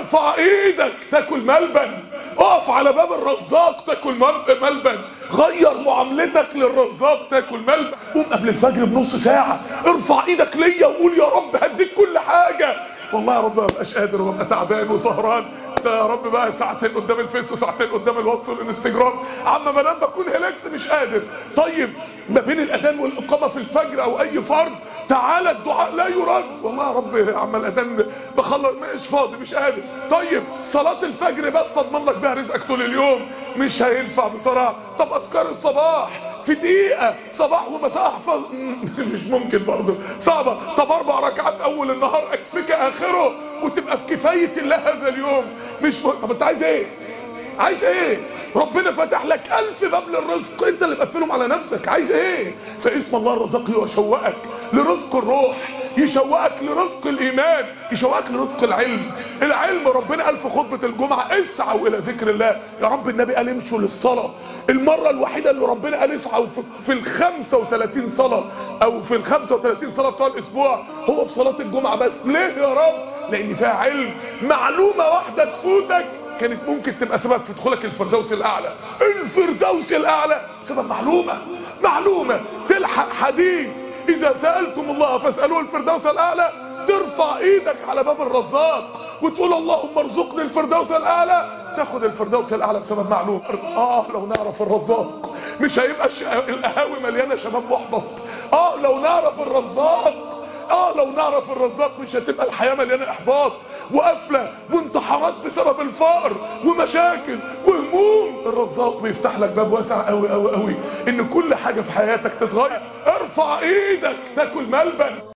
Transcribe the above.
ارفع ايدك تاكل ملبن اقف على باب الرزاق تاكل مل- ملبن غير معاملتك للرزاق تاكل ملبن قوم قبل الفجر بنص ساعة ارفع ايدك ليا وقول يا رب هديك كل حاجة والله يا رب ما بقاش قادر وابقى تعبان وسهران ده يا رب بقى ساعتين قدام الفيس وساعتين قدام الواتس والانستجرام عم ما انام بكون هلكت مش قادر طيب ما بين الاذان والاقامه في الفجر او اي فرض تعالى الدعاء لا يرد والله يا رب يا عم الاذان بخلص مش فاضي مش قادر طيب صلاه الفجر بس اضمن لك بيها رزقك طول اليوم مش هينفع بصراحه طب اذكار الصباح في دقيقة صباح ومساء احفظ مش ممكن برضه صعبة طب اربع ركعات اول النهار اكفيك اخره وتبقى في كفاية الله هذا اليوم مش م... طب انت عايز ايه عايز ايه ربنا فتح لك الف باب للرزق انت اللي مقفلهم على نفسك عايز ايه فاسم الله الرزاق يشوقك لرزق الروح يشوقك لرزق الايمان يشوقك لرزق العلم العلم ربنا قال في خطبه الجمعه اسعوا الى ذكر الله يا رب النبي قال امشوا للصلاه المره الوحيده اللي ربنا قال اسعوا في- في ال 35 صلاه او في ال 35 صلاه بتوع الاسبوع هو في صلاه الجمعه بس ليه يا رب لان فيها علم معلومه واحده تفوتك كانت ممكن تبقى سبب في دخولك الفردوس الاعلى الفردوس الاعلى سبب معلومه معلومه تلحق حديث اذا سالتم الله فاسالوه الفردوس الاعلى ترفع ايدك على باب الرزاق وتقول اللهم ارزقني الفردوس الاعلى تاخد الفردوس الاعلى بسبب معلومه اه لو نعرف الرزاق مش هيبقى الش- القهاوي مليانه شباب محبط اه لو نعرف الرزاق اه لو نعرف الرزاق مش هتبقى الحياة مليانة احباط وقفلة وانتحارات بسبب الفقر ومشاكل وهموم الرزاق بيفتح لك باب واسع قوي قوي قوي ان كل حاجة في حياتك تتغير ارفع ايدك تاكل ملبن